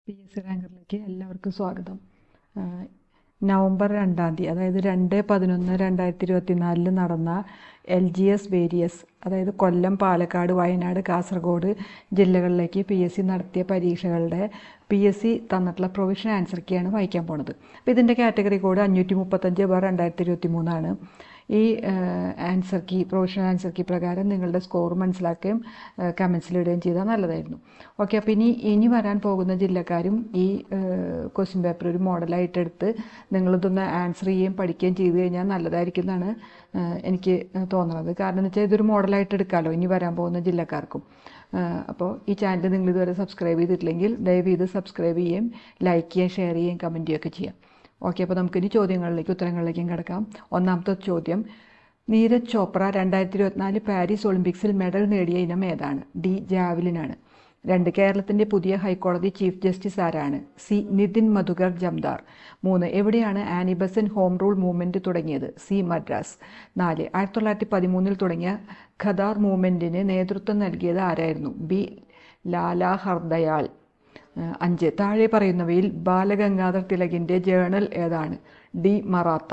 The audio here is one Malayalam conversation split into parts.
പി എസ് സി റാങ്കറിലേക്ക് എല്ലാവർക്കും സ്വാഗതം ആ, നവംബർ രണ്ടാം തീയതി അതായത് രണ്ട് പതിനൊന്ന് രണ്ടായിരത്തി ഇരുപത്തി നാലില് നടന്ന എൽ ജി എസ് വേരിയസ് അതായത് കൊല്ലം പാലക്കാട് വയനാട് കാസർഗോഡ് ജില്ലകളിലേക്ക് പി എസ് സി നടത്തിയ പരീക്ഷകളുടെ പി എസ് സി തന്നിട്ടുള്ള പ്രൊവിഷൻ ആൻസർ കീയാണ് വായിക്കാൻ പോണത് അപ്പോൾ ഇതിൻ്റെ കാറ്റഗറി കോഡ് അഞ്ഞൂറ്റി മുപ്പത്തഞ്ച് ബാർ രണ്ടായിരത്തി ഇരുപത്തി മൂന്നാണ് ഈ answer key professional answer key പ്രകാരം നിങ്ങളുടെ സ്കോർ മനസ്സിലാക്കുകയും കമൻസിലിടുകയും ചെയ്താൽ നല്ലതായിരുന്നു ഓക്കെ അപ്പോൾ ഇനി ഇനി വരാൻ പോകുന്ന ജില്ലക്കാരും ഈ ക്വസ്റ്റ്യൻ പേപ്പർ ഒരു മോഡലായിട്ട് എടുത്ത് നിങ്ങളിതൊന്ന് ആൻസർ ചെയ്യുകയും പഠിക്കുകയും ചെയ്തു കഴിഞ്ഞാൽ നല്ലതായിരിക്കും എന്നാണ് ഏഹ്, എനിക്ക് തോന്നുന്നത് കാരണം എന്ന് വെച്ചാൽ ഇതൊരു മോഡലായിട്ട് എടുക്കാമല്ലോ ഇനി വരാൻ പോകുന്ന ജില്ലക്കാർക്കും ഏഹ്, അപ്പോൾ ഈ ചാനൽ നിങ്ങൾ ഇതുവരെ സബ്സ്ക്രൈബ് ചെയ്തിട്ടില്ലെങ്കിൽ ദയവ് ചെയ്ത് സബ്സ്ക്രൈബ് ചെയ്യുകയും ലൈക്ക് ചെയ്യുകയും ഷെയർ ചെയ്യുകയും കമൻറ്റ് ചെയ്യുകയൊക്കെ ചെയ്യാം ഓക്കെ അപ്പോൾ നമുക്കിനി ചോദ്യങ്ങളിലേക്ക് ഉത്തരങ്ങളിലേക്കും കിടക്കാം ഒന്നാമത്തെ ചോദ്യം നീരജ് ചോപ്ര രണ്ടായിരത്തി ഇരുപത്തിനാല് പാരീസ് ഒളിമ്പിക്സിൽ മെഡൽ നേടിയ ഇനം ഏതാണ് ഡി ജാവലിനാണ് രണ്ട് കേരളത്തിന്റെ പുതിയ ഹൈക്കോടതി ചീഫ് ജസ്റ്റിസ് ആരാണ് സി നിതിൻ മധുകർ ജംദാർ മൂന്ന് എവിടെയാണ് Annie Besant home rule movement തുടങ്ങിയത് സി മദ്രാസ് നാല് ആയിരത്തി തൊള്ളായിരത്തി പതിമൂന്നിൽ തുടങ്ങിയ ഖദാർ മൂവ്മെന്റിന് നേതൃത്വം നൽകിയത് ആരായിരുന്നു ബി ലാല ഹർദയാൽ ഏഹ് അഞ്ച് താഴെ പറയുന്നവയിൽ ബാലഗംഗാധർ തിലകിൻ്റെ ജേണൽ ഏതാണ് ഡി മറാത്ത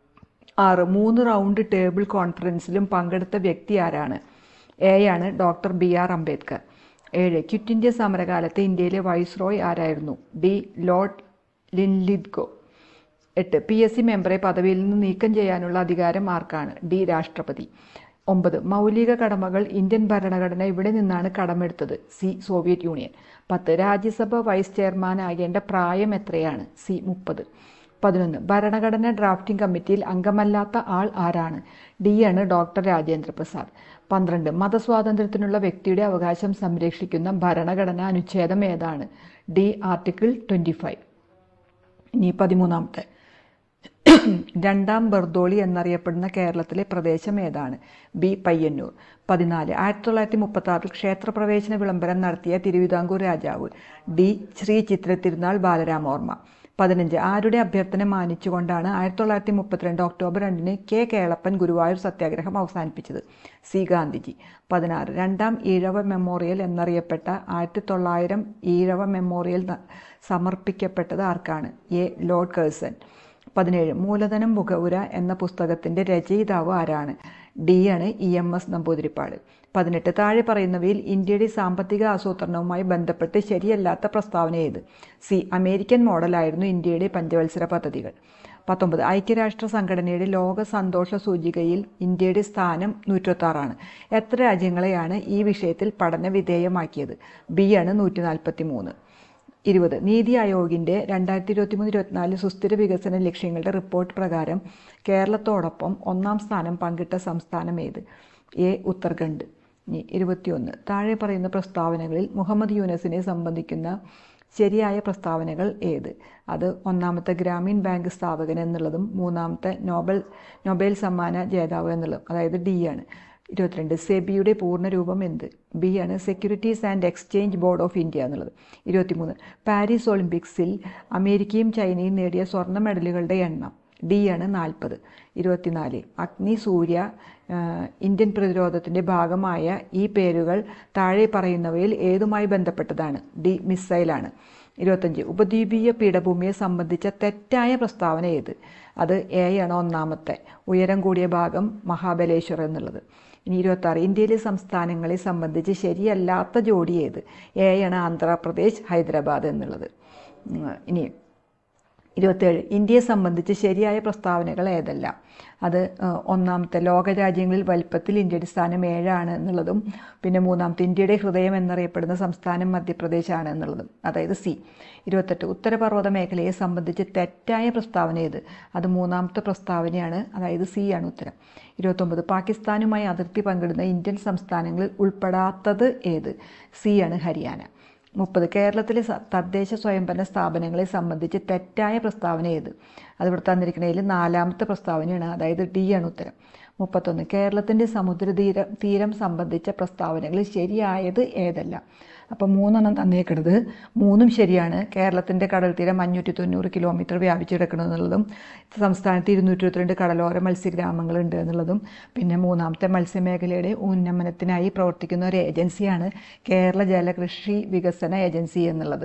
ആറ് മൂന്ന് റൗണ്ട് ടേബിൾ കോൺഫറൻസിലും പങ്കെടുത്ത വ്യക്തി ആരാണ് എ ആണ് ഡോക്ടർ ബി ആർ അംബേദ്കർ ഏഴ് ക്വിറ്റ് ഇന്ത്യ സമരകാലത്ത് ഇന്ത്യയിലെ വൈസ്രോയ് ആരായിരുന്നു ഡി ലോർഡ് ലിൻലിദ്ഗോ എട്ട് പി എസ് സി മെമ്പറെ പദവിയിൽ നിന്ന് നീക്കം ചെയ്യാനുള്ള അധികാരം ആർക്കാണ് ഡി രാഷ്ട്രപതി ഒമ്പത് മൗലിക കടമകൾ ഇന്ത്യൻ ഭരണഘടന ഇവിടെ നിന്നാണ് കടമെടുത്തത് സി സോവിയറ്റ് യൂണിയൻ പത്ത് രാജ്യസഭ വൈസ് ചെയർമാൻ ആകേണ്ട പ്രായം എത്രയാണ് സി മുപ്പത് പതിനൊന്ന് ഭരണഘടന ഡ്രാഫ്റ്റിംഗ് കമ്മിറ്റിയിൽ അംഗമല്ലാത്ത ആൾ ആരാണ് ഡി ആണ് ഡോക്ടർ രാജേന്ദ്ര പ്രസാദ് പന്ത്രണ്ട് മതസ്വാതന്ത്ര്യത്തിനുള്ള വ്യക്തിയുടെ അവകാശം സംരക്ഷിക്കുന്ന ഭരണഘടനാ അനുച്ഛേദം ഏതാണ് ഡി ആർട്ടിക്കിൾ ട്വൻറ്റി ഫൈവ് ഇനി പതിമൂന്നാമത്തെ രണ്ടാം ബർദോളി എന്നറിയപ്പെടുന്ന കേരളത്തിലെ പ്രദേശം ഏതാണ് ബി പയ്യന്നൂർ പതിനാല് ആയിരത്തി തൊള്ളായിരത്തി മുപ്പത്തി ആറിൽ ക്ഷേത്രപ്രവേശന വിളംബരം നടത്തിയ തിരുവിതാംകൂർ രാജാവ് ഡി ശ്രീ ചിത്രത്തിരുനാൾ ബാലരാമോർമ്മ പതിനഞ്ച് ആരുടെ അഭ്യർത്ഥന മാനിച്ചുകൊണ്ടാണ് ആയിരത്തി തൊള്ളായിരത്തി മുപ്പത്തിരണ്ട് ഒക്ടോബർ രണ്ടിന് കെ കേളപ്പൻ ഗുരുവായൂർ സത്യാഗ്രഹം അവസാനിപ്പിച്ചത് സി ഗാന്ധിജി പതിനാറ് രണ്ടാം ഈഴവ മെമ്മോറിയൽ എന്നറിയപ്പെട്ട ആയിരത്തി തൊള്ളായിരം ഈഴവ മെമ്മോറിയൽ ന- സമർപ്പിക്കപ്പെട്ടത് ആർക്കാണ് എ ലോർഡ് കേഴ്സൺ പതിനേഴ് മൂലധനം മുഖവുര എന്ന പുസ്തകത്തിന്റെ രചയിതാവ് ആരാണ് ഡി ആണ് ഇ എം എസ് നമ്പൂതിരിപ്പാട് പതിനെട്ട് താഴെ പറയുന്നവയിൽ ഇന്ത്യയുടെ സാമ്പത്തിക ആസൂത്രണവുമായി ബന്ധപ്പെട്ട് ശരിയല്ലാത്ത പ്രസ്താവന ഏത് സി അമേരിക്കൻ മോഡലായിരുന്നു ഇന്ത്യയുടെ പഞ്ചവത്സര പദ്ധതികൾ പത്തൊമ്പത് ഐക്യരാഷ്ട്ര സംഘടനയുടെ ലോക സന്തോഷ സൂചികയിൽ ഇന്ത്യയുടെ സ്ഥാനം നൂറ്റൊത്താറാണ് എത്ര രാജ്യങ്ങളെയാണ് ഈ വിഷയത്തിൽ പഠന വിധേയമാക്കിയത് ബി ആണ് നൂറ്റി നാൽപ്പത്തി മൂന്ന് ഇരുപത് നീതി ആയോഗിന്റെ രണ്ടായിരത്തി ഇരുപത്തി മൂന്ന് ഇരുപത്തിനാല് സുസ്ഥിര വികസന ലക്ഷ്യങ്ങളുടെ റിപ്പോർട്ട് പ്രകാരം കേരളത്തോടൊപ്പം ഒന്നാം സ്ഥാനം പങ്കിട്ട സംസ്ഥാനം ഏത് എ ഉത്തർഖണ്ഡ് ഇനി ഇരുപത്തിയൊന്ന് താഴെ പറയുന്ന പ്രസ്താവനകളിൽ മുഹമ്മദ് യൂനസിനെ സംബന്ധിക്കുന്ന ശരിയായ പ്രസ്താവനകൾ ഏത് അത് ഒന്നാമത്തെ ഗ്രാമീൺ ബാങ്ക് സ്ഥാപകൻ എന്നുള്ളതും മൂന്നാമത്തെ നോബൽ നൊബേൽ സമ്മാന ജേതാവ് എന്നുള്ളതും അതായത് ഡി ആണ് ഇരുപത്തിരണ്ട് സെബിയുടെ പൂർണ്ണരൂപം എന്ത് ബി ആണ് securities and exchange board of India എന്നുള്ളത് ഇരുപത്തിമൂന്ന് പാരീസ് ഒളിമ്പിക്സിൽ അമേരിക്കയും ചൈനയും നേടിയ സ്വർണ്ണ മെഡലുകളുടെ എണ്ണം ഡി ആണ് നാൽപ്പത് ഇരുപത്തിനാല് അഗ്നി സൂര്യ ആ, ഇന്ത്യൻ പ്രതിരോധത്തിന്റെ ഭാഗമായ ഈ പേരുകൾ താഴെ പറയുന്നവയിൽ ഏതുമായി ബന്ധപ്പെട്ടതാണ് ഡി മിസൈലാണ് ഇരുപത്തഞ്ച് ഉപദ്വീപീയ പീഠഭൂമിയെ സംബന്ധിച്ച തെറ്റായ പ്രസ്താവന ഏത് അത് എ ആണ് ഒന്നാമത്തെ ഉയരം കൂടിയ ഭാഗം മഹാബലേശ്വർ എന്നുള്ളത് ഇനി ഇരുപത്തി ആറ് ഇന്ത്യയിലെ സംസ്ഥാനങ്ങളെ സംബന്ധിച്ച് ശരിയല്ലാത്ത ജോഡി ഏത് എ ആണ് ആന്ധ്രാപ്രദേശ് ഹൈദരാബാദ് എന്നുള്ളത് ഉം, ഇനി ഇരുപത്തേഴ് ഇന്ത്യയെ സംബന്ധിച്ച് ശരിയായ പ്രസ്താവനകൾ ഏതെല്ലാം അത് ഏഹ്, ഒന്നാമത്തെ ലോകരാജ്യങ്ങളിൽ വലിപ്പത്തിൽ ഇന്ത്യയുടെ സ്ഥാനം ഏഴാണ് എന്നുള്ളതും പിന്നെ മൂന്നാമത്തെ ഇന്ത്യയുടെ ഹൃദയം എന്നറിയപ്പെടുന്ന സംസ്ഥാനം മധ്യപ്രദേശാണ് എന്നുള്ളതും അതായത് സി ഇരുപത്തെട്ട് ഉത്തരപർവ്വത മേഖലയെ സംബന്ധിച്ച് തെറ്റായ പ്രസ്താവന ഏത് അത് മൂന്നാമത്തെ പ്രസ്താവനയാണ് അതായത് സി ആണ് ഉത്തരം ഇരുപത്തൊമ്പത് പാകിസ്ഥാനുമായി അതിർത്തി പങ്കിടുന്ന ഇന്ത്യൻ സംസ്ഥാനങ്ങളിൽ ഉൾപ്പെടാത്തത് ഏത് സി ആണ് ഹരിയാന മുപ്പത് കേരളത്തിലെ സ- തദ്ദേശ സ്വയംഭരണ സ്ഥാപനങ്ങളെ സംബന്ധിച്ച് തെറ്റായ പ്രസ്താവന ഏത് അത് ഇവിടെ തന്നിരിക്കുന്നതിൽ നാലാമത്തെ പ്രസ്താവനയാണ് അതായത് ഡി ആണ് ഉത്തരം മുപ്പത്തൊന്ന് കേരളത്തിൻ്റെ സമുദ്രതീര തീരം സംബന്ധിച്ച പ്രസ്താവനകളിൽ ശരിയായത് ഏതെല്ലാം അപ്പം മൂന്നെണ്ണം തന്നേക്കണത് മൂന്നും ശരിയാണ് കേരളത്തിൻ്റെ കടൽ തീരം അഞ്ഞൂറ്റി തൊണ്ണൂറ് കിലോമീറ്റർ വ്യാപിച്ചു കിടക്കണമെന്നുള്ളതും സംസ്ഥാനത്ത് ഇരുന്നൂറ്റി ഇരുപത്തിരണ്ട് കടലോര മത്സ്യഗ്രാമങ്ങളുണ്ട് എന്നുള്ളതും പിന്നെ മൂന്നാമത്തെ മത്സ്യമേഖലയുടെ ഉന്നമനത്തിനായി പ്രവർത്തിക്കുന്ന ഒരു ഏജൻസിയാണ് കേരള ജലകൃഷി വികസന ഏജൻസി എന്നുള്ളത്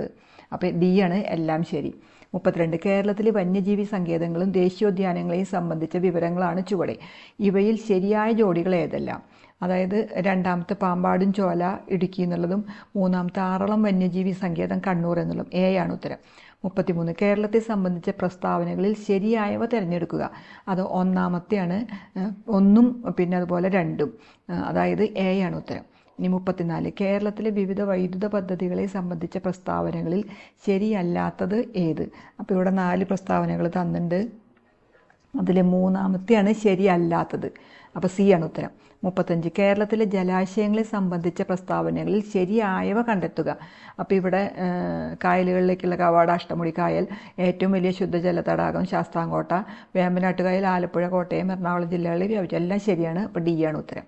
അപ്പോൾ ഡി ആണ് എല്ലാം ശരി മുപ്പത്തിരണ്ട് കേരളത്തിലെ വന്യജീവി സങ്കേതങ്ങളും ദേശീയോദ്യാനങ്ങളെയും സംബന്ധിച്ച വിവരങ്ങളാണ് ചുവടെ ഇവയിൽ ശരിയായ ജോഡികൾ ഏതെല്ലാം അതായത് രണ്ടാമത്തെ പാമ്പാടും ചോല ഇടുക്കി എന്നുള്ളതും മൂന്നാമത്തെ ആറളം വന്യജീവി സങ്കേതം കണ്ണൂർ എന്നുള്ളതും എ ആണ് ഉത്തരം മുപ്പത്തിമൂന്ന് കേരളത്തെ സംബന്ധിച്ച പ്രസ്താവനകളിൽ ശരിയായവ തിരഞ്ഞെടുക്കുക അത് ഒന്നാമത്തെയാണ് ഏഹ്, ഒന്നും പിന്നെ അതുപോലെ രണ്ടും ഏഹ്, അതായത് എ ആണ് ഉത്തരം ഇനി മുപ്പത്തിനാല് കേരളത്തിലെ വിവിധ വൈദ്യുത പദ്ധതികളെ സംബന്ധിച്ച പ്രസ്താവനകളിൽ ശരിയല്ലാത്തത് ഏത് അപ്പോൾ ഇവിടെ നാല് പ്രസ്താവനകൾ തന്നിട്ടുണ്ട് അതിൽ മൂന്നാമത്തെയാണ് ശരിയല്ലാത്തത് അപ്പോൾ സി ആണ് ഉത്തരം മുപ്പത്തഞ്ച് കേരളത്തിലെ ജലാശയങ്ങളെ സംബന്ധിച്ച പ്രസ്താവനകളിൽ ശരിയായവ കണ്ടെത്തുക അപ്പോൾ ഇവിടെ ആ, കായലുകളിലേക്കുള്ള കവാട അഷ്ടമുടി കായൽ ഏറ്റവും വലിയ ശുദ്ധജല തടാകം ശാസ്താംകോട്ട വേമ്പനാട്ട് കായൽ ആലപ്പുഴ കോട്ടയം എറണാകുളം ജില്ലകളിൽ വ്യാപിച്ചു എല്ലാം ശരിയാണ് അപ്പോൾ ഡി ആണ് ഉത്തരം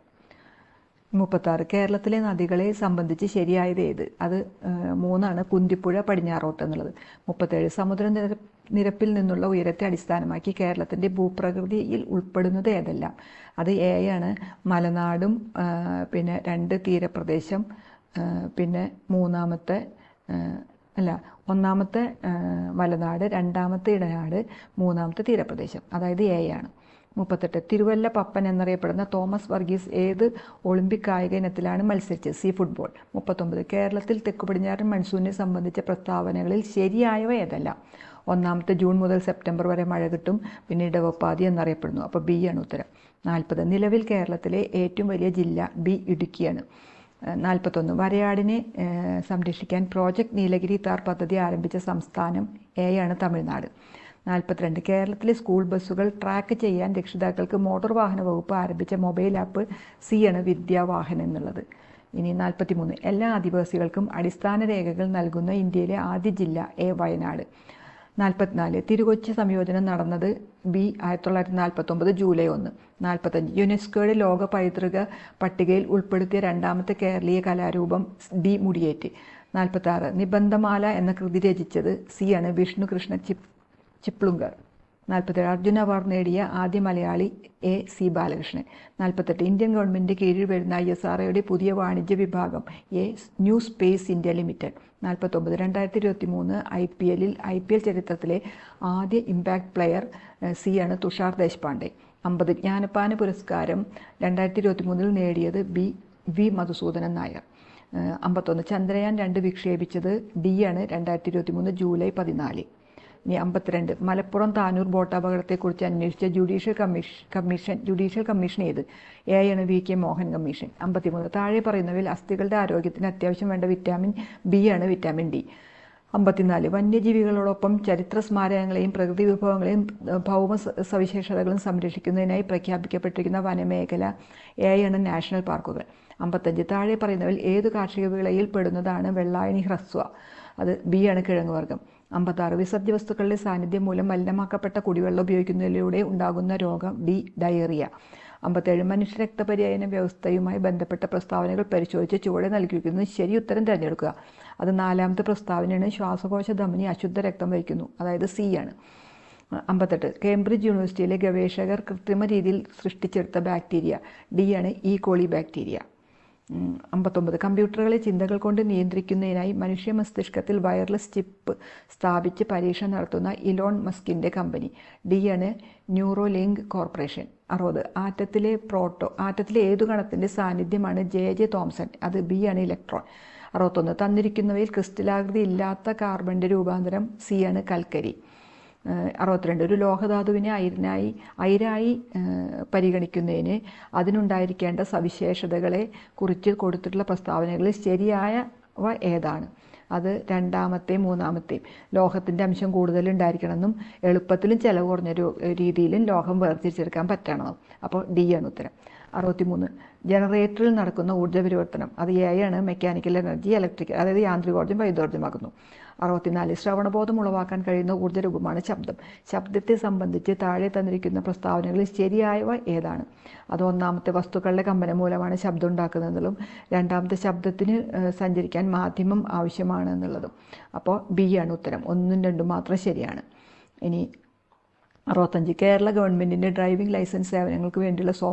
മുപ്പത്താറ് കേരളത്തിലെ നദികളെ സംബന്ധിച്ച് ശരിയായത് ഏത് അത് ആ, മൂന്നാണ് കുന്തിപ്പുഴ പടിഞ്ഞാറോട്ട് എന്നുള്ളത് മുപ്പത്തേഴ് സമുദ്ര നിര നിരപ്പിൽ നിന്നുള്ള ഉയരത്തെ അടിസ്ഥാനമാക്കി കേരളത്തിൻ്റെ ഭൂപ്രകൃതിയിൽ ഉൾപ്പെടുന്നത് ഏതെല്ലാം അത് എ ആണ് മലനാടും ആ, പിന്നെ രണ്ട് തീരപ്രദേശം ആ, പിന്നെ മൂന്നാമത്തെ ആ, അല്ല ഒന്നാമത്തെ ആ, മലനാട് രണ്ടാമത്തെ ഇടനാട് മൂന്നാമത്തെ തീരപ്രദേശം അതായത് എ ആണ് മുപ്പത്തെട്ട് തിരുവല്ല പപ്പൻ എന്നറിയപ്പെടുന്ന തോമസ് വർഗീസ് ഏത് ഒളിമ്പിക് കായിക ഇനത്തിലാണ് മത്സരിച്ചത് സി ഫുട്ബോൾ മുപ്പത്തൊമ്പത് കേരളത്തിൽ തെക്കു പടിഞ്ഞാറൻ മൺസൂണിനെ സംബന്ധിച്ച പ്രസ്താവനകളിൽ ശരിയായവ ഏതെല്ലാം ഒന്നാമത്തെ ജൂൺ മുതൽ സെപ്റ്റംബർ വരെ മഴ കിട്ടും പിന്നെ ഇടവപ്പാതി എന്നറിയപ്പെടുന്നു അപ്പോൾ ബി ആണ് ഉത്തരം നാൽപ്പത് നിലവിൽ കേരളത്തിലെ ഏറ്റവും വലിയ ജില്ല ബി ഇടുക്കിയാണ് നാൽപ്പത്തൊന്ന് വരയാടിനെ ഏഹ്, സംരക്ഷിക്കാൻ പ്രോജക്റ്റ് നീലഗിരി താർ പദ്ധതി ആരംഭിച്ച സംസ്ഥാനം എ ആണ് തമിഴ്നാട് നാൽപ്പത്തിരണ്ട് കേരളത്തിലെ സ്കൂൾ ബസ്സുകൾ ട്രാക്ക് ചെയ്യാൻ രക്ഷിതാക്കൾക്ക് മോട്ടോർ വാഹന വകുപ്പ് ആരംഭിച്ച മൊബൈൽ ആപ്പ് സി ആണ് വിദ്യാവാഹൻ എന്നുള്ളത് ഇനി നാൽപ്പത്തിമൂന്ന് എല്ലാ ആദിവാസികൾക്കും അടിസ്ഥാന രേഖകൾ നൽകുന്ന ഇന്ത്യയിലെ ആദ്യ ജില്ല എ വയനാട് നാൽപ്പത്തിനാല് തിരുകൊച്ചി സംയോജനം നടന്നത് ബി ആയിരത്തി തൊള്ളായിരത്തി നാൽപ്പത്തൊമ്പത് ജൂലൈ ഒന്ന് നാൽപ്പത്തഞ്ച് യുനെസ്കോയുടെ ലോക പൈതൃക പട്ടികയിൽ ഉൾപ്പെടുത്തിയ രണ്ടാമത്തെ കേരളീയ കലാരൂപം ഡി മുടിയേറ്റ് നാൽപ്പത്താറ് നിബന്ധമാല എന്ന കൃതി രചിച്ചത് സി ആണ് വിഷ്ണു കൃഷ്ണ ചിപ് ചിപ്ലുങ്കർ നാൽപ്പത്തേഴ് അർജുന അവാർഡ് നേടിയ ആദ്യ മലയാളി എ സി ബാലകൃഷ്ണൻ നാൽപ്പത്തെട്ട് ഇന്ത്യൻ ഗവൺമെൻറ് കീഴിൽ വരുന്ന ഐ എസ് ആർഒയുടെ പുതിയ വാണിജ്യ വിഭാഗം A new space India limited നാൽപ്പത്തൊമ്പത് രണ്ടായിരത്തി ഇരുപത്തി മൂന്ന് ഐ പി എല്ലിൽ ഐ പി എൽ ചരിത്രത്തിലെ ആദ്യ ഇമ്പാക്ട് പ്ലെയർ സി ആണ് തുഷാർ ദേശ്പാണ്ഡെ അമ്പത് ജ്ഞാനപ്പാന പുരസ്കാരം രണ്ടായിരത്തി ഇരുപത്തി മൂന്നിൽ നേടിയത് ബി വി മധുസൂദനൻ നായർ ഏഹ് അമ്പത്തൊന്ന് ചന്ദ്രയാൻ രണ്ട് വിക്ഷേപിച്ചത് ഡി ആണ് രണ്ടായിരത്തി ഇരുപത്തി മൂന്ന് ജൂലൈ പതിനാല് ഇനി അമ്പത്തിരണ്ട് മലപ്പുറം താനൂർ ബോട്ട് അപകടത്തെക്കുറിച്ച് അന്വേഷിച്ച judicial commission commission judicial commission ഏത് എ ആണ് വി കെ മോഹൻ കമ്മീഷൻ അമ്പത്തിമൂന്ന് താഴെ പറയുന്നവയിൽ അസ്ഥികളുടെ ആരോഗ്യത്തിന് അത്യാവശ്യം വേണ്ട വിറ്റാമിൻ ബി ആണ് വിറ്റാമിൻ ഡി അമ്പത്തിനാല് വന്യജീവികളോടൊപ്പം ചരിത്ര സ്മാരകങ്ങളെയും പ്രകൃതി വിഭവങ്ങളെയും ഏഹ്, ഭൗമ സ- സവിശേഷതകളും സംരക്ഷിക്കുന്നതിനായി പ്രഖ്യാപിക്കപ്പെട്ടിരിക്കുന്ന വനമേഖല എ ആണ് നാഷണൽ പാർക്കുകൾ അമ്പത്തഞ്ച് താഴെ പറയുന്നവയിൽ ഏത് കാർഷിക വിളയിൽ പെടുന്നതാണ് വെള്ളായണി ഹ്രസ്വ അത് ബി ആണ് കിഴങ്ങ് വർഗ്ഗം അമ്പത്താറ് വിസർജ്യ വസ്തുക്കളുടെ സാന്നിധ്യം മൂലം മലിനമാക്കപ്പെട്ട കുടിവെള്ളം ഉപയോഗിക്കുന്നതിലൂടെ ഉണ്ടാകുന്ന രോഗം ഡി ഡയറിയ അമ്പത്തേഴ് മനുഷ്യ രക്തപര്യായന വ്യവസ്ഥയുമായി ബന്ധപ്പെട്ട പ്രസ്താവനകൾ പരിശോധിച്ച് ചുവടെ നൽകിയിരിക്കുന്നത് ശരി ഉത്തരം തിരഞ്ഞെടുക്കുക അത് നാലാമത്തെ പ്രസ്താവനയാണ് ശ്വാസകോശ ധമനി അശുദ്ധ രക്തം വഹിക്കുന്നു അതായത് സി ആണ് അമ്പത്തെട്ട് കേംബ്രിഡ്ജ് യൂണിവേഴ്സിറ്റിയിലെ ഗവേഷകർ കൃത്രിമ രീതിയിൽ സൃഷ്ടിച്ചെടുത്ത ബാക്ടീരിയ ഡി ആണ് ഈ കോളി ബാക്ടീരിയ ഉം, അമ്പത്തൊമ്പത് കമ്പ്യൂട്ടറുകളെ ചിന്തകൾ കൊണ്ട് നിയന്ത്രിക്കുന്നതിനായി മനുഷ്യ മസ്തിഷ്കത്തിൽ വയർലെസ് ചിപ്പ് സ്ഥാപിച്ച് പരീക്ഷണം നടത്തുന്ന ഇലോൺ മസ്കിൻ്റെ കമ്പനി ഡി ആണ് ന്യൂറോലിങ്ക് കോർപ്പറേഷൻ അറുപത് ആറ്റത്തിലെ പ്രോട്ടോ ആറ്റത്തിലെ ഏതു കണത്തിൻ്റെ സാന്നിധ്യമാണ് ജെ ജെ തോംസൺ അത് ബി ആണ് ഇലക്ട്രോൺ അറുപത്തൊന്ന് തന്നിരിക്കുന്നവയിൽ ക്രിസ്റ്റലാകൃതി ഇല്ലാത്ത കാർബണിൻ്റെ രൂപാന്തരം സി ആണ് കൽക്കരി ഏഹ് അറുപത്തിരണ്ട് ഒരു ലോഹധാതുവിനെ അയിരായി അയിരായി ഏഹ് പരിഗണിക്കുന്നതിന് അതിനുണ്ടായിരിക്കേണ്ട സവിശേഷതകളെ കുറിച്ച് കൊടുത്തിട്ടുള്ള പ്രസ്താവനകളിൽ ശരിയായവ ഏതാണ് അത് രണ്ടാമത്തെയും മൂന്നാമത്തെയും ലോഹത്തിൻ്റെ അംശം കൂടുതൽ ഉണ്ടായിരിക്കണമെന്നും എളുപ്പത്തിലും ചിലവ് കുറഞ്ഞ ഒരു രീതിയിലും ലോഹം വേർതിരിച്ചെടുക്കാൻ പറ്റണമെന്നും അപ്പോൾ ഡി ആണ് ഉത്തരം അറുപത്തിമൂന്ന് ജനറേറ്ററിൽ നടക്കുന്ന ഊർജ്ജ പരിവർത്തനം അത് എ ആണ് മെക്കാനിക്കൽ എനർജി ഇലക്ട്രിക്കൽ അതായത് യാന്ത്രികോർജ്ജം വൈദ്യോർജ്ജമാക്കുന്നു അറുപത്തിനാല് ശ്രവണബോധം ഉളവാക്കാൻ കഴിയുന്ന ഊർജ്ജ രൂപമാണ് ശബ്ദം ശബ്ദത്തെ സംബന്ധിച്ച് താഴെ തന്നിരിക്കുന്ന പ്രസ്താവനകളിൽ ശരിയായവ ഏതാണ് അത് ഒന്നാമത്തെ വസ്തുക്കളുടെ കമ്പനം മൂലമാണ് ശബ്ദം ഉണ്ടാക്കുന്നതെന്നുള്ളതും രണ്ടാമത്തെ ശബ്ദത്തിന് ഏഹ്, സഞ്ചരിക്കാൻ മാധ്യമം ആവശ്യമാണ് എന്നുള്ളതും അപ്പോൾ ബി ആണ് ഉത്തരം ഒന്നും രണ്ടും മാത്രം ശരിയാണ് ഇനി അറുപത്തഞ്ച് കേരള ഗവൺമെൻറ്റിൻ്റെ ഡ്രൈവിംഗ് ലൈസൻസ് സേവനങ്ങൾക്ക് വേണ്ടിയുള്ള സോഫ്റ്റ്വെയർ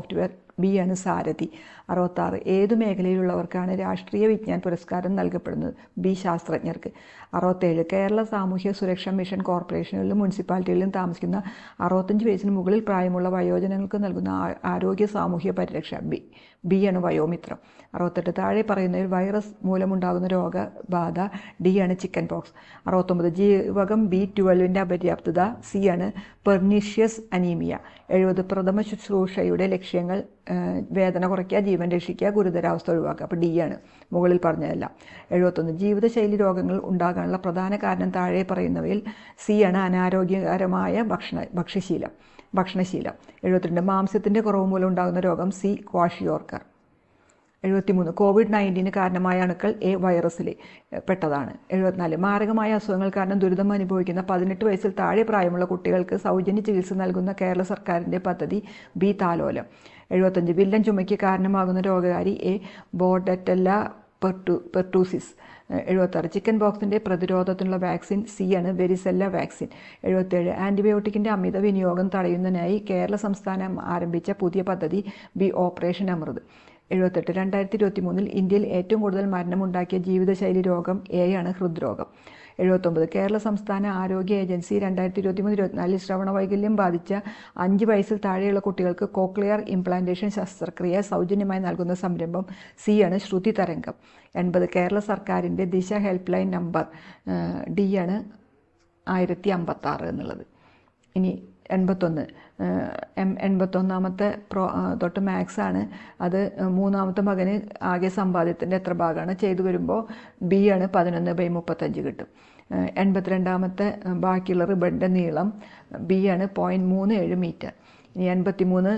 ബി ആണ് സാരഥി അറുപത്താറ് ഏതു മേഖലയിലുള്ളവർക്കാണ് രാഷ്ട്രീയ വിജ്ഞാൻ പുരസ്കാരം നൽകപ്പെടുന്നത് ബി ശാസ്ത്രജ്ഞർക്ക് അറുപത്തേഴ് കേരള സാമൂഹ്യ സുരക്ഷാ മിഷൻ കോർപ്പറേഷനുകളിലും മുനിസിപ്പാലിറ്റികളിലും താമസിക്കുന്ന അറുപത്തഞ്ച് വയസ്സിന് മുകളിൽ പ്രായമുള്ള വയോജനങ്ങൾക്ക് നൽകുന്ന ആരോഗ്യ സാമൂഹ്യ പരിരക്ഷ ബി ബി ആണ് വയോമിത്രം അറുപത്തെട്ട് താഴെ പറയുന്നതിൽ വൈറസ് മൂലമുണ്ടാകുന്ന രോഗബാധ ഡി ആണ് ചിക്കൻ പോക്സ് അറുപത്തൊമ്പത് ജീവകം ബി ട്വൽവിൻ്റെ അപര്യാപ്തത സി ആണ് പെർനീഷ്യസ് അനീമിയ എഴുപത് പ്രഥമ ശുശ്രൂഷയുടെ ലക്ഷ്യങ്ങൾ വേദന കുറയ്ക്കുക ജീവൻ രക്ഷിക്കുക ഗുരുതരാവസ്ഥ ഒഴിവാക്കുക അപ്പോൾ ഡി ആണ് മുകളിൽ പറഞ്ഞതെല്ലാം എഴുപത്തൊന്ന് ജീവിതശൈലി രോഗങ്ങൾ ഉണ്ടാകാനുള്ള പ്രധാന കാരണം താഴെ പറയുന്നവയിൽ സി ആണ് അനാരോഗ്യകരമായ ഭക്ഷണ ഭക്ഷ്യശീലം ഭക്ഷണശീലം എഴുപത്തിരണ്ട് മാംസ്യത്തിൻ്റെ കുറവ് മൂലം ഉണ്ടാകുന്ന രോഗം സി ക്വാഷിയോർക്കർ എഴുപത്തിമൂന്ന് കോവിഡ് നയൻറ്റീന് കാരണമായ അണുക്കൾ എ വൈറസിൽ പെട്ടതാണ് എഴുപത്തിനാല് മാരകമായ അസുഖങ്ങൾ കാരണം ദുരിതം അനുഭവിക്കുന്ന പതിനെട്ട് വയസ്സിൽ താഴെ പ്രായമുള്ള കുട്ടികൾക്ക് സൗജന്യ ചികിത്സ നൽകുന്ന കേരള സർക്കാരിൻ്റെ പദ്ധതി ബി താലോലം എഴുപത്തഞ്ച് വില്ലൻ ചുമയ്ക്ക് കാരണമാകുന്ന രോഗകാരി എ ബോർഡറ്റല്ല പെർട്ടു പെർട്ടൂസിസ് എഴുപത്താറ് ചിക്കൻ ബോക്സിൻ്റെ പ്രതിരോധത്തിനുള്ള വാക്സിൻ സി ആണ് വെരിസെല്ല വാക്സിൻ എഴുപത്തേഴ് ആൻറ്റിബയോട്ടിക്കിൻ്റെ അമിത വിനിയോഗം തടയുന്നതിനായി കേരള സംസ്ഥാനം ആരംഭിച്ച പുതിയ പദ്ധതി ബി ഓപ്പറേഷൻ അമൃത് എഴുപത്തെട്ട് രണ്ടായിരത്തി ഇരുപത്തി മൂന്നിൽ ഇന്ത്യയിൽ ഏറ്റവും കൂടുതൽ മരണമുണ്ടാക്കിയ ജീവിതശൈലി രോഗം എ ആണ് ഹൃദ്രോഗം എഴുപത്തൊമ്പത് കേരള സംസ്ഥാന ആരോഗ്യ ഏജൻസി രണ്ടായിരത്തി ഇരുപത്തി മൂന്ന് ഇരുപത്തിനാലിൽ ശ്രവണ വൈകല്യം ബാധിച്ച അഞ്ച് വയസ്സിൽ താഴെയുള്ള കുട്ടികൾക്ക് കോക്ലിയർ ഇംപ്ലാന്റേഷൻ ശസ്ത്രക്രിയ സൗജന്യമായി നൽകുന്ന സംരംഭം സി ആണ് ശ്രുതി തരംഗം എൺപത് കേരള സർക്കാരിൻ്റെ ദിശ ഹെൽപ്പ് ലൈൻ നമ്പർ ഡി ആണ് ആയിരത്തി അമ്പത്താറ് എന്നുള്ളത് ഇനി എൺപത്തൊന്ന് എം എൺപത്തൊന്നാമത്തെ പ്രോ തൊട്ട് മാത്സ് ആണ് അത് മൂന്നാമത്തെ മകന് ആകെ സമ്പാദ്യത്തിൻ്റെ എത്ര ഭാഗമാണ് ചെയ്തു വരുമ്പോൾ ബി ആണ് പതിനൊന്ന് ബൈ മുപ്പത്തഞ്ച് കിട്ടും എൺപത്തിരണ്ടാമത്തെ ബാക്കിയുള്ള റിബണിൻ്റെ നീളം ബി ആണ് പോയിൻറ്റ് മൂന്ന് ഏഴ് മീറ്റർ ഇനി എൺപത്തി മൂന്ന്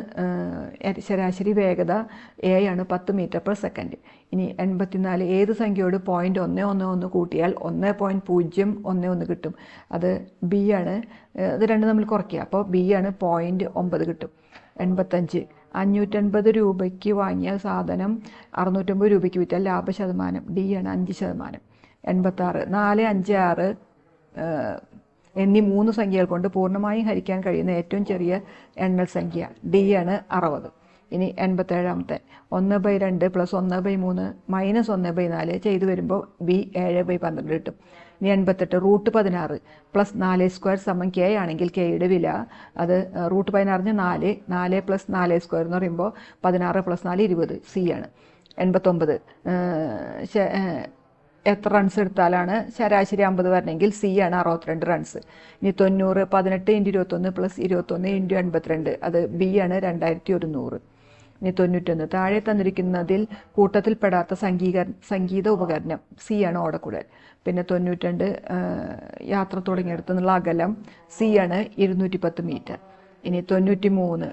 ശരാശരി വേഗത എ ആണ് പത്ത് മീറ്റർ പെർ സെക്കൻഡ് ഇനി എൺപത്തിനാല് ഏത് സംഖ്യയോട് പോയിൻ്റ് ഒന്ന് ഒന്ന് ഒന്ന് കൂട്ടിയാൽ ഒന്ന് പോയിൻറ്റ് പൂജ്യം ഒന്ന് ഒന്ന് കിട്ടും അത് ബി ആണ് അത് രണ്ട് നമ്മൾ കുറയ്ക്കുക അപ്പോൾ ബി ആണ് പോയിൻറ്റ് ഒമ്പത് കിട്ടും എൺപത്തഞ്ച് അഞ്ഞൂറ്റൻപത് രൂപയ്ക്ക് വാങ്ങിയ സാധനം അറുന്നൂറ്റമ്പത് രൂപയ്ക്ക് വിറ്റാൽ ലാഭ ശതമാനം ഡി ആണ് അഞ്ച് ശതമാനം എൺപത്താറ് നാല് അഞ്ച് ആറ് എന്നീ മൂന്ന് സംഖ്യകൾ കൊണ്ട് പൂർണ്ണമായും ഹരിക്കാൻ കഴിയുന്ന ഏറ്റവും ചെറിയ എണ്ണൽ സംഖ്യ ഡി ആണ് അറുപത് ഇനി എൺപത്തേഴാമത്തെ ഒന്ന് ബൈ രണ്ട് പ്ലസ് ഒന്ന് ബൈ മൂന്ന് മൈനസ് ഒന്ന് ബൈ നാല് ചെയ്തു വരുമ്പോൾ ബി ഏഴ് ബൈ പന്ത്രണ്ട് കിട്ടും ഇനി എൺപത്തെട്ട് റൂട്ട് പതിനാറ് പ്ലസ് നാല് സ്ക്വയർ സമം കെ ആണെങ്കിൽ കെയുടെ വില അത് റൂട്ട് പതിനാറിന് നാല് നാല് പ്ലസ് നാല് സ്ക്വയർ എന്ന് പറയുമ്പോൾ പതിനാറ് പ്ലസ് നാല് ഇരുപത് സി ആണ് എൺപത്തൊമ്പത് എത്ര റൺസ് എടുത്താലാണ് ശരാശരി അമ്പത് വരണമെങ്കിൽ സി ആണ് അറുപത്തിരണ്ട് റൺസ് ഇനി തൊണ്ണൂറ് പതിനെട്ട് ഇൻറ്റു ഇരുപത്തൊന്ന് പ്ലസ് ഇരുപത്തൊന്ന് ഇൻറ്റു എൺപത്തിരണ്ട് അത് ബി ആണ് രണ്ടായിരത്തി ഒരുന്നൂറ് ഇനി തൊണ്ണൂറ്റൊന്ന് താഴെ തന്നിരിക്കുന്നതിൽ കൂട്ടത്തിൽപ്പെടാത്ത സംഗീക സംഗീത ഉപകരണം സി ആണ് ഓടക്കുഴൽ പിന്നെ തൊണ്ണൂറ്റണ്ട് യാത്ര തുടങ്ങിയെടുത്തു നിന്നുള്ള അകലം സി ആണ് ഇരുന്നൂറ്റി പത്ത് മീറ്റർ ഇനി തൊണ്ണൂറ്റി മൂന്ന്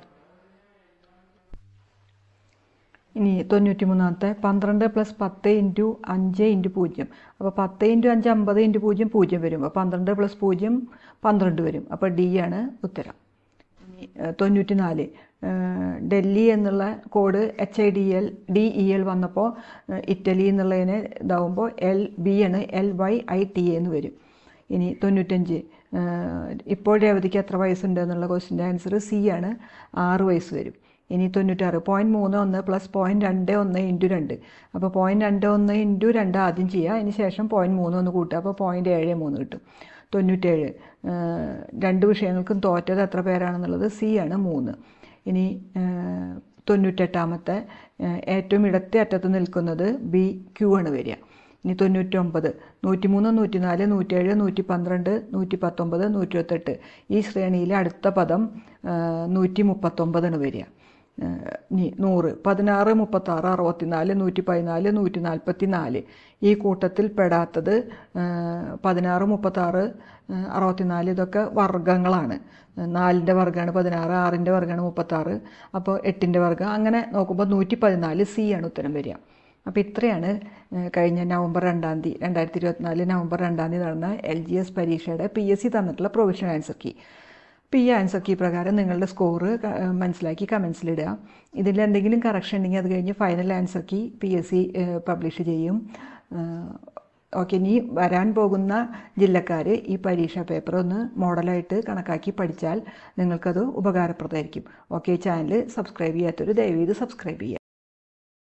ഇനി തൊണ്ണൂറ്റി മൂന്നാമത്തെ പന്ത്രണ്ട് പ്ലസ് പത്ത് ഇൻറ്റു അഞ്ച് ഇൻറ്റു പൂജ്യം അപ്പോൾ പത്ത് ഇൻറ്റു അഞ്ച് അമ്പത് ഇൻറ്റു പൂജ്യം പൂജ്യം വരും അപ്പോൾ പന്ത്രണ്ട് പ്ലസ് പൂജ്യം പന്ത്രണ്ട് വരും അപ്പോൾ ഡി ആണ് ഉത്തരം ഇനി തൊണ്ണൂറ്റി നാല് ഡൽഹി എന്നുള്ള code H I D L D E L വന്നപ്പോൾ ഇറ്റലി എന്നുള്ളതിന് ഇതാവുമ്പോൾ എൽ ബി ആണ് എൽ വൈ ഐ ടി എന്ന് വരും ഇനി തൊണ്ണൂറ്റഞ്ച് ഇപ്പോൾ രേവതിക്ക് എത്ര വയസ്സുണ്ട് എന്നുള്ള ക്വസ്റ്റിൻ്റെ ആൻസർ സി ആണ് ആറ് വയസ്സ് വരും ഇനി തൊണ്ണൂറ്റാറ് പോയിൻറ്റ് മൂന്ന് ഒന്ന് പ്ലസ് പോയിൻറ്റ് രണ്ട് ഒന്ന് ഇൻറ്റു രണ്ട് അപ്പോൾ പോയിൻറ്റ് രണ്ട് ഒന്ന് ഇൻറ്റു രണ്ട് ആദ്യം ചെയ്യുക അതിന് ശേഷം പോയിൻറ്റ് മൂന്ന് ഒന്ന് കൂട്ടുക അപ്പോൾ പോയിൻറ്റ് ഏഴ് മൂന്ന് കിട്ടും തൊണ്ണൂറ്റേഴ് രണ്ട് വിഷയങ്ങൾക്കും തോറ്റത് എത്ര പേരാണെന്നുള്ളത് സി ആണ് മൂന്ന് ഇനി തൊണ്ണൂറ്റെട്ടാമത്തെ ഏറ്റവും ഇടത്തെ അറ്റത്ത് നിൽക്കുന്നത് ബി ക്യൂ ആണ് വരിക ഇനി തൊണ്ണൂറ്റൊമ്പത് നൂറ്റിമൂന്ന് നൂറ്റിനാല് നൂറ്റേഴ് നൂറ്റി പന്ത്രണ്ട് നൂറ്റി പത്തൊമ്പത് നൂറ്റി ഇരുപത്തെട്ട് ഈ ശ്രേണിയിലെ അടുത്ത പദം നൂറ്റി മുപ്പത്തൊമ്പതാണ് വരിക ഇനി നൂറ് പതിനാറ് മുപ്പത്താറ് അറുപത്തിനാല് നൂറ്റി പതിനാല് നൂറ്റി നാൽപ്പത്തി നാല് ഈ കൂട്ടത്തിൽ പെടാത്തത് പതിനാറ് മുപ്പത്താറ് അറുപത്തിനാല് ഇതൊക്കെ വർഗ്ഗങ്ങളാണ് നാലിൻ്റെ വർഗ്ഗമാണ് പതിനാറ് ആറിൻ്റെ വർഗ്ഗമാണ് മുപ്പത്താറ് അപ്പോൾ എട്ടിൻ്റെ വർഗ്ഗം അങ്ങനെ നോക്കുമ്പോൾ നൂറ്റി പതിനാല് സി ആണ് ഉത്തരം വരിക അപ്പോൾ ഇത്രയാണ് കഴിഞ്ഞ നവംബർ രണ്ടാം തീയതി രണ്ടായിരത്തി ഇരുപത്തിനാല് നവംബർ രണ്ടാം തീയതി നടന്ന എൽ ജി എസ് പരീക്ഷയുടെ പി എസ് സി തന്നിട്ടുള്ള പ്രൊവിഷണൽ ആൻസർ കീ അപ്പോൾ ഈ ആൻസർ കീ പ്രകാരം നിങ്ങളുടെ സ്കോർ മനസ്സിലാക്കി കമൻസിലിടുക ഇതിൽ എന്തെങ്കിലും കറക്ഷൻ ഉണ്ടെങ്കിൽ അത് കഴിഞ്ഞ് final answer key P S C publish ചെയ്യും ഓക്കെ ഇനി വരാൻ പോകുന്ന ജില്ലക്കാർ ഈ പരീക്ഷാ പേപ്പർ ഒന്ന് മോഡലായിട്ട് കണക്കാക്കി പഠിച്ചാൽ നിങ്ങൾക്കത് ഉപകാരപ്രദമായിരിക്കും ഓക്കെ ചാനൽ സബ്സ്ക്രൈബ് ചെയ്യാത്തൊരു ദയവീത് സബ്സ്ക്രൈബ് ചെയ്യുക